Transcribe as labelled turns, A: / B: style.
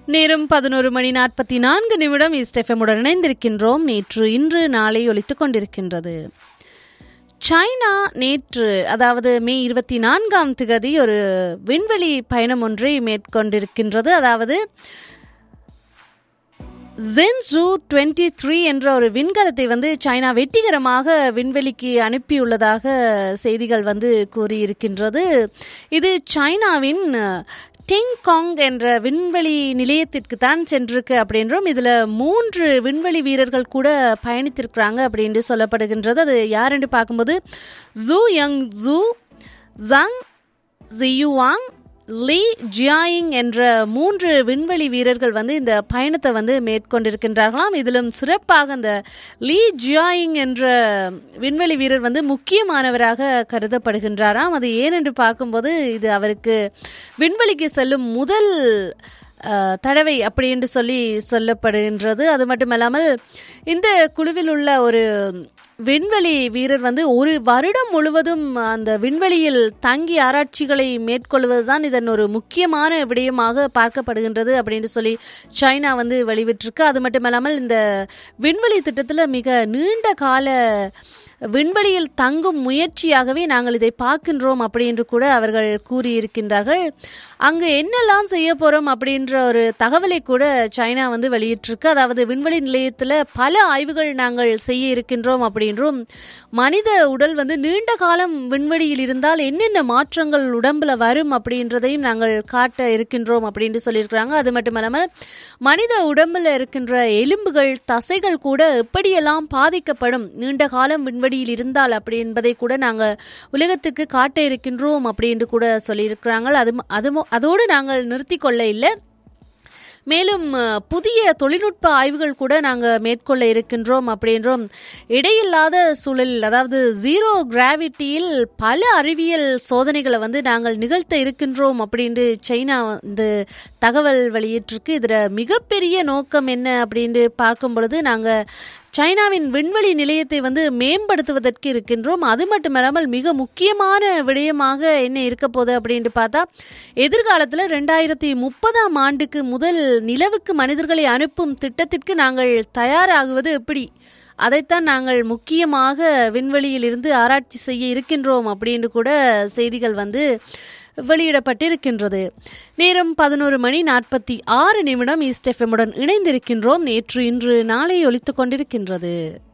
A: நேரம் பதினோரு மணி நாற்பத்தி நான்கு நிமிடம் இஸ்டெஃபமுடன் இணைந்திருக்கின்றோம் நேற்று இன்று நாளை ஒலித்துக் கொண்டிருக்கின்றது சைனா நேற்று அதாவது மே இருபத்தி நான்காம் திகதி ஒரு விண்வெளி பயணம் ஒன்றை மேற்கொண்டிருக்கின்றது அதாவது ஜென்சூ டுவெண்ட்டி த்ரீ என்ற ஒரு விண்கலத்தை வந்து சைனா வெற்றிகரமாக விண்வெளிக்கு அனுப்பியுள்ளதாக செய்திகள் வந்து கூறியிருக்கின்றது இது சைனாவின் டிங்காங் என்ற விண்வெளி நிலையத்திற்கு தான் சென்றிருக்கு அப்படின்றும் இதில் மூன்று விண்வெளி வீரர்கள் கூட பயணித்திருக்கிறாங்க அப்படின்னு சொல்லப்படுகின்றது அது யாருன்னு பார்க்கும்போது Zhu Yangzhu Zhang Zhiyuan Li Jiaying என்ற மூன்று விண்வெளி வீரர்கள் வந்து இந்த பயணத்தை வந்து மேற்கொண்டிருக்கின்றார்களாம் இதிலும் சிறப்பாக அந்த லீ ஜியாயிங் என்ற விண்வெளி வீரர் வந்து முக்கியமானவராக கருதப்படுகின்றாராம் அது ஏனென்று பார்க்கும்போது இது அவருக்கு விண்வெளிக்கு செல்லும் முதல் தடவை அப்படி என்று சொல்லி சொல்லப்படுகின்றது அது மட்டுமல்லாமல் இந்த குழுவில் உள்ள ஒரு விண்வெளி வீரர் வந்து ஒரு வருடம் முழுவதும் அந்த விண்வெளியில் தங்கி ஆராய்ச்சிகளை மேற்கொள்வது தான் இதன் ஒரு முக்கியமான விடயமாக பார்க்கப்படுகின்றது அப்படின்னு சொல்லி சைனா வந்து வெளிவிட்டிருக்கு அது மட்டுமல்லாமல் இந்த விண்வெளி திட்டத்தில் மிக நீண்ட கால விண்வெளியில் தங்கும் முயற்சியாகவே நாங்கள் இதை பார்க்கின்றோம் அப்படின்னு கூட அவர்கள் கூறியிருக்கின்றார்கள் அங்கு என்னெல்லாம் செய்ய போகிறோம் அப்படின்ற ஒரு தகவலை கூட சைனா வந்து வெளியிட்டிருக்கு அதாவது விண்வெளி நிலையத்தில் பல ஆய்வுகள் நாங்கள் செய்ய இருக்கின்றோம் அப்படின்றும் மனித உடல் வந்து நீண்ட காலம் விண்வெளியில் இருந்தால் என்னென்ன மாற்றங்கள் உடம்புல வரும் அப்படின்றதையும் நாங்கள் காட்ட இருக்கின்றோம் அப்படின்னு சொல்லியிருக்கிறாங்க அது மட்டுமல்லாமல் மனித உடம்புல இருக்கின்ற எலும்புகள் தசைகள் கூட எப்படியெல்லாம் பாதிக்கப்படும் நீண்ட காலம் விண்வெளி விண்வெளியில் இருந்தால் அப்படி என்பதை கூட நாங்கள் உலகத்துக்கு காட்ட இருக்கின்றோம் அப்படின்னு கூட சொல்லியிருக்கிறாங்க அது அது அதோடு நாங்கள் நிறுத்தி கொள்ள இல்லை மேலும் புதிய தொழில்நுட்ப ஆய்வுகள் கூட நாங்கள் மேற்கொள்ள இருக்கின்றோம் அப்படின்றோம் இடையில்லாத சூழலில் அதாவது ஜீரோ கிராவிட்டியில் பல அறிவியல் சோதனைகளை வந்து நாங்கள் நிகழ்த்த இருக்கின்றோம் அப்படின்ட்டு சைனா வந்து தகவல் வெளியிட்டிருக்கு இதில் மிகப்பெரிய நோக்கம் என்ன அப்படின்ட்டு பார்க்கும் பொழுது நாங்கள் சைனாவின் விண்வெளி நிலையத்தை வந்து மேம்படுத்துவதற்கு இருக்கின்றோம் அது மட்டுமல்லாமல் மிக முக்கியமான விடயமாக என்ன இருக்க போகுது அப்படின்ட்டு பார்த்தா எதிர்காலத்தில் ரெண்டாயிரத்தி முப்பதாம் ஆண்டுக்கு முதல் நிலவுக்கு மனிதர்களை அனுப்பும் திட்டத்திற்கு நாங்கள் தயாராகுவது எப்படி அதைத்தான் நாங்கள் முக்கியமாக விண்வெளியில் இருந்து ஆராய்ச்சி செய்ய இருக்கின்றோம் அப்படின்னு கூட செய்திகள் வந்து வெளியிடப்பட்டிருக்கின்றது நேரம் பதினோரு மணி நாற்பத்தி ஆறு நிமிடம் ஈஸ்ட் எஃப்எம்முடன் இணைந்திருக்கின்றோம் நேற்று இன்று நாளை ஒலித்துக் கொண்டிருக்கின்றது